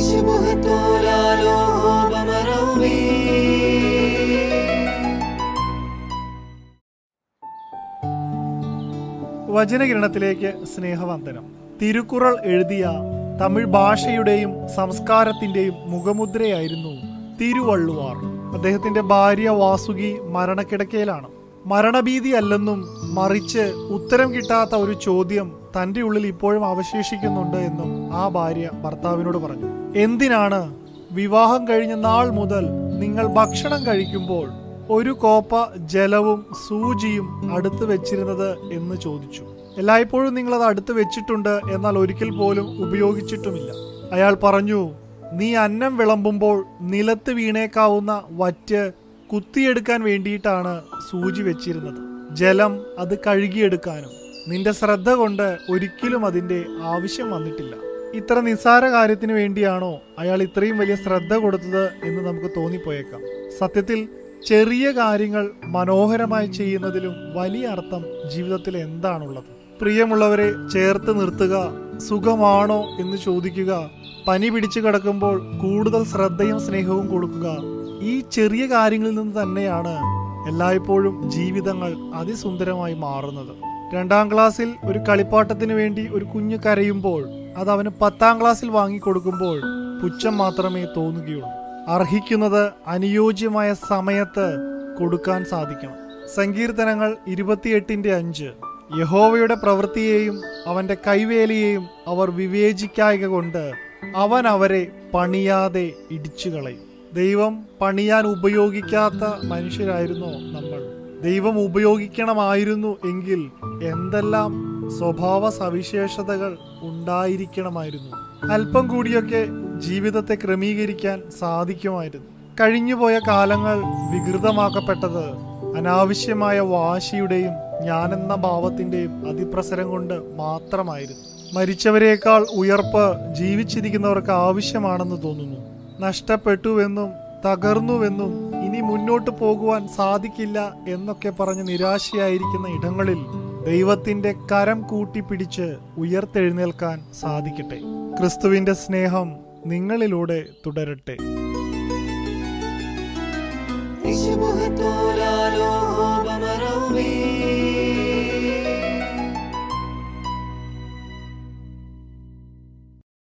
വചനകിരണത്തിലേക്ക് സ്നേഹവന്ദനം തിരുക്കുറൾ എഴുതിയ തമിഴ് ഭാഷയുടെയും സംസ്കാരത്തിന്റെയും മുഖമുദ്രയായിരുന്നു തിരുവള്ളുവാർ അദ്ദേഹത്തിന്റെ ഭാര്യ വാസുകി മരണക്കിടക്കയിലാണ് മരണഭീതി അല്ലെന്നും മറിച്ച് ഉത്തരം കിട്ടാത്ത ഒരു ചോദ്യം തന്റെ ഉള്ളിൽ ഇപ്പോഴും അവശേഷിക്കുന്നുണ്ട് എന്നും ആ ഭാര്യ ഭർത്താവിനോട് പറഞ്ഞു എന്തിനാണ് വിവാഹം കഴിഞ്ഞ നാൾ മുതൽ നിങ്ങൾ ഭക്ഷണം കഴിക്കുമ്പോൾ ഒരു കോപ്പ ജലവും സൂചിയും അടുത്ത് വെച്ചിരുന്നത് എന്ന് ചോദിച്ചു എല്ലായ്പ്പോഴും നിങ്ങൾ അത് അടുത്ത് വെച്ചിട്ടുണ്ട് എന്നാൽ ഒരിക്കൽ പോലും ഉപയോഗിച്ചിട്ടുമില്ല അയാൾ പറഞ്ഞു നീ അന്നം വിളമ്പുമ്പോൾ നിലത്ത് വീണേക്കാവുന്ന വറ്റ് കുത്തിയെടുക്കാൻ വേണ്ടിയിട്ടാണ് സൂചി വെച്ചിരുന്നത് ജലം അത് കഴുകിയെടുക്കാനും നിന്റെ ശ്രദ്ധ കൊണ്ട് ഒരിക്കലും അതിന്റെ ആവശ്യം വന്നിട്ടില്ല ഇത്ര നിസ്സാര കാര്യത്തിന് വേണ്ടിയാണോ അയാൾ ഇത്രയും വലിയ ശ്രദ്ധ കൊടുത്തത് എന്ന് നമുക്ക് തോന്നിപ്പോയേക്കാം സത്യത്തിൽ ചെറിയ കാര്യങ്ങൾ മനോഹരമായി ചെയ്യുന്നതിലും വലിയ അർത്ഥം ജീവിതത്തിൽ എന്താണുള്ളത് പ്രിയമുള്ളവരെ ചേർത്ത് നിർത്തുക സുഖമാണോ എന്ന് ചോദിക്കുക പനി പിടിച്ചു കിടക്കുമ്പോൾ കൂടുതൽ ശ്രദ്ധയും സ്നേഹവും കൊടുക്കുക ഈ ചെറിയ കാര്യങ്ങളിൽ നിന്ന് തന്നെയാണ് എല്ലായ്പ്പോഴും ജീവിതങ്ങൾ അതിസുന്ദരമായി മാറുന്നത് രണ്ടാം ക്ലാസ്സിൽ ഒരു കളിപ്പാട്ടത്തിന് വേണ്ടി ഒരു കുഞ്ഞ് കരയുമ്പോൾ അത് അവന് പത്താം ക്ലാസ്സിൽ വാങ്ങിക്കൊടുക്കുമ്പോൾ പുച്ഛം മാത്രമേ തോന്നുകയുള്ളൂ അർഹിക്കുന്നത് അനുയോജ്യമായ സമയത്ത് കൊടുക്കാൻ സാധിക്കണം സങ്കീർത്തനങ്ങൾ ഇരുപത്തിയെട്ടിന്റെ അഞ്ച് യഹോവയുടെ പ്രവൃത്തിയെയും അവന്റെ കൈവേലയെയും അവർ വിവേചിക്കായക കൊണ്ട് അവൻ അവരെ പണിയാതെ ഇടിച്ചു കളയും ദൈവം പണിയാൻ ഉപയോഗിക്കാത്ത മനുഷ്യരായിരുന്നോ നമ്മൾ ദൈവം ഉപയോഗിക്കണമായിരുന്നു എങ്കിൽ എന്തെല്ലാം സ്വഭാവ സവിശേഷതകൾ ഉണ്ടായിരിക്കണമായിരുന്നു അല്പം കൂടിയൊക്കെ ജീവിതത്തെ ക്രമീകരിക്കാൻ സാധിക്കുമായിരുന്നു കഴിഞ്ഞുപോയ കാലങ്ങൾ വികൃതമാക്കപ്പെട്ടത് അനാവശ്യമായ വാശിയുടെയും ഞാനെന്ന ഭാവത്തിന്റെയും അതിപ്രസരം കൊണ്ട് മാത്രമായിരുന്നു മരിച്ചവരെക്കാൾ ഉയർപ്പ് ജീവിച്ചിരിക്കുന്നവർക്ക് ആവശ്യമാണെന്ന് തോന്നുന്നു നഷ്ടപ്പെട്ടുവെന്നും തകർന്നുവെന്നും ഇനി മുന്നോട്ട് പോകുവാൻ സാധിക്കില്ല എന്നൊക്കെ പറഞ്ഞ് നിരാശയായിരിക്കുന്ന ഇടങ്ങളിൽ ദൈവത്തിന്റെ കരം കൂട്ടിപ്പിടിച്ച് ഉയർത്തെഴുന്നേൽക്കാൻ സാധിക്കട്ടെ ക്രിസ്തുവിന്റെ സ്നേഹം നിങ്ങളിലൂടെ തുടരട്ടെ نشبه طول علوم مرمي